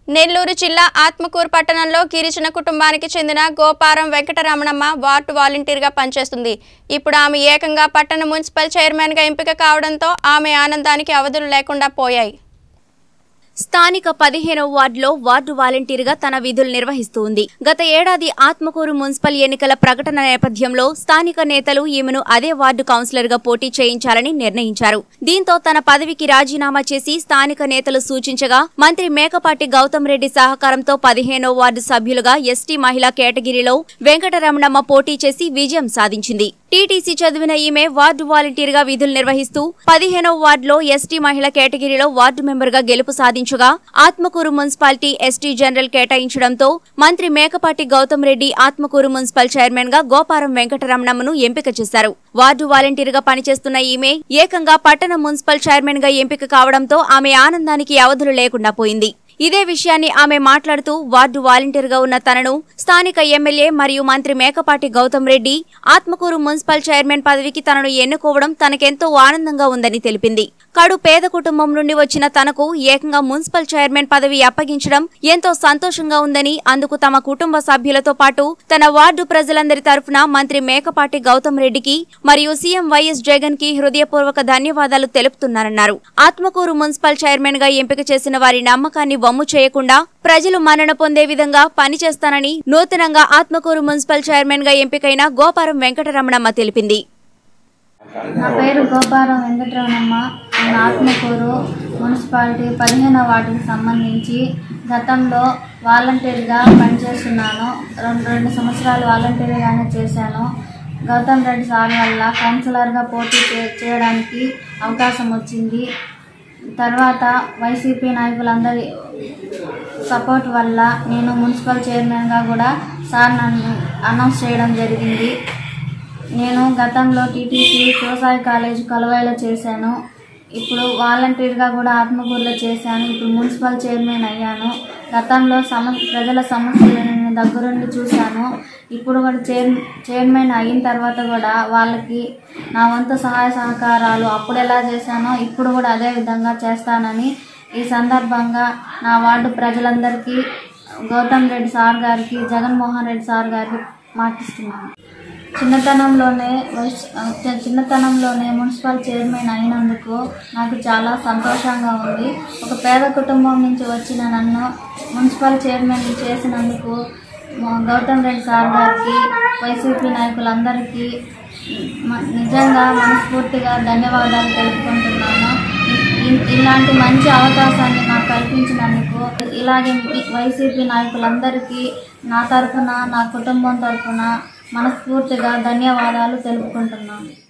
నెల్లూరు జిల్లా ఆత్మకూరు పట్టణంలో గిరిజన కుటుంబానికి చెందిన గోపారం వెంకటరమణమ్మ వార్డు వాలంటీర్గా పనిచేస్తుంది ఇప్పుడు ఆమె ఏకంగా పట్టణ మున్సిపల్ చైర్మన్గా ఎంపిక కావడంతో ఆమె ఆనందానికి అవధులు లేకుండా పోయాయి స్థానిక పదిహేనవ వార్డులో వార్డు వాలంటీర్గా తన విధులు నిర్వహిస్తూ ఉంది గత ఏడాది ఆత్మకూరు మున్సిపల్ ఎన్నికల ప్రకటన నేపథ్యంలో స్థానిక నేతలు ఈమెను అదే వార్డు కౌన్సిలర్గా పోటీ చేయించాలని నిర్ణయించారు దీంతో తన పదవికి రాజీనామా చేసి స్థానిక నేతలు సూచించగా మంత్రి మేకపాటి గౌతమ్ రెడ్డి సహకారంతో పదిహేనవ వార్డు సభ్యులుగా ఎస్టీ మహిళా కేటగిరీలో వెంకటరమణమ్మ పోటీ చేసి విజయం సాధించింది టీటీసీ చదివిన ఈమె వార్డు వాలంటీర్గా విధులు నిర్వహిస్తూ పదిహేనవ వార్డులో ఎస్టీ మహిళ కేటగిరీలో వార్డు మెంబర్గా గెలుపు సాధించగా ఆత్మకూరు మున్సిపాలిటీ ఎస్టీ జనరల్ కేటాయించడంతో మంత్రి మేకపాటి గౌతమ్ రెడ్డి ఆత్మకూరు మున్సిపల్ చైర్మన్ గా గోపారం వెంకటరమణమ్మను ఎంపిక చేశారు వార్డు వాలంటీర్గా పనిచేస్తున్న ఈమె ఏకంగా పట్టణ మున్సిపల్ చైర్మన్ గా ఎంపిక కావడంతో ఆమె ఆనందానికి అవధులు లేకుండా పోయింది ఇదే విషయాన్ని ఆమె మాట్లాడుతూ వార్డు వాలంటీర్గా ఉన్న తనను స్థానిక ఎమ్మెల్యే మరియు మంత్రి మేకపాటి గౌతమ్ రెడ్డి ఆత్మకూరు మున్సిపల్ చైర్మన్ పదవికి తనను ఎన్నుకోవడం తనకెంతో ఆనందంగా ఉందని తెలిపింది కడు పేద కుటుంబం నుండి వచ్చిన తనకు ఏకంగా మున్సిపల్ చైర్మన్ పదవి అప్పగించడం ఎంతో సంతోషంగా ఉందని అందుకు తమ కుటుంబ సభ్యులతో పాటు తన వార్డు ప్రజలందరి తరఫున మంత్రి మేకపాటి గౌతమ్ రెడ్డికి మరియు సీఎం వైఎస్ జగన్ కి హృదయపూర్వక ధన్యవాదాలు తెలుపుతున్నారన్నారు ఆత్మకూరు మున్సిపల్ చైర్మన్ గా ఎంపిక చేసిన వారి నమ్మకాన్ని వమ్ము చేయకుండా ప్రజలు మన్నన పొందే విధంగా పనిచేస్తానని నూతనంగా ఆత్మకూరు మున్సిపల్ చైర్మన్ గా ఎంపికైన గోపారం వెంకటరమణమ్మ తెలిపింది నా పేరు గోపారం వెంకటరమణమ్మ నేను ఆత్మకూరు మున్సిపాలిటీ పదిహేనవ వార్డుకి సంబంధించి గతంలో వాలంటీర్గా పనిచేస్తున్నాను రెండు రెండు సంవత్సరాలు వాలంటీర్గానే చేశాను గౌతమ్ రెడ్డి సార్ వల్ల కౌన్సిలర్గా పోటీ చే చేయడానికి అవకాశం వచ్చింది తర్వాత వైసీపీ నాయకులందరి సపోర్ట్ వల్ల నేను మున్సిపల్ చైర్మన్గా కూడా సార్ నన్ను అనౌన్స్ చేయడం జరిగింది నేను గతంలో టీటీసీ వ్యవసాయ కాలేజ్ కొలవాయిలో చేశాను ఇప్పుడు వాలంటీర్గా కూడా ఆత్మకూరులో చేశాను ఇప్పుడు మున్సిపల్ చైర్మన్ అయ్యాను గతంలో సమ ప్రజల సమస్యలను నేను దగ్గరుండి చూశాను ఇప్పుడు కూడా చైర్ చైర్మన్ అయిన తర్వాత కూడా వాళ్ళకి నా వంతు సహాయ సహకారాలు అప్పుడు ఎలా చేశానో ఇప్పుడు కూడా అదే విధంగా చేస్తానని ఈ సందర్భంగా నా వార్డు ప్రజలందరికీ గౌతమ్ రెడ్డి సార్ గారికి జగన్మోహన్ రెడ్డి సార్ గారికి మాటిస్తున్నాను చిన్నతనంలోనే వైస్ చి- చిన్నతనంలోనే మున్సిపల్ చైర్మన్ అయినందుకు నాకు చాలా సంతోషంగా ఉంది ఒక పేద కుటుంబం నుంచి వచ్చిన నన్ను మున్సిపల్ చైర్మన్ చేసినందుకు మా గౌతమ్ రెడ్డి సార్ గారికి వైసీపీ నాయకులందరికీ మ- నిజంగా మనస్ఫూర్తిగా ధన్యవాదాలు తెలుపుకుంటున్నాను ఇ- ఇ- ఇలాంటి మంచి అవకాశాన్ని నాకు కల్పించినందుకు ఇలాగే మీ- వైసీపీ నాయకులందరికీ నా తరఫున నా కుటుంబం తరఫున మనస్ఫూర్తిగా ధన్యవాదాలు తెలుపుకుంటున్నాను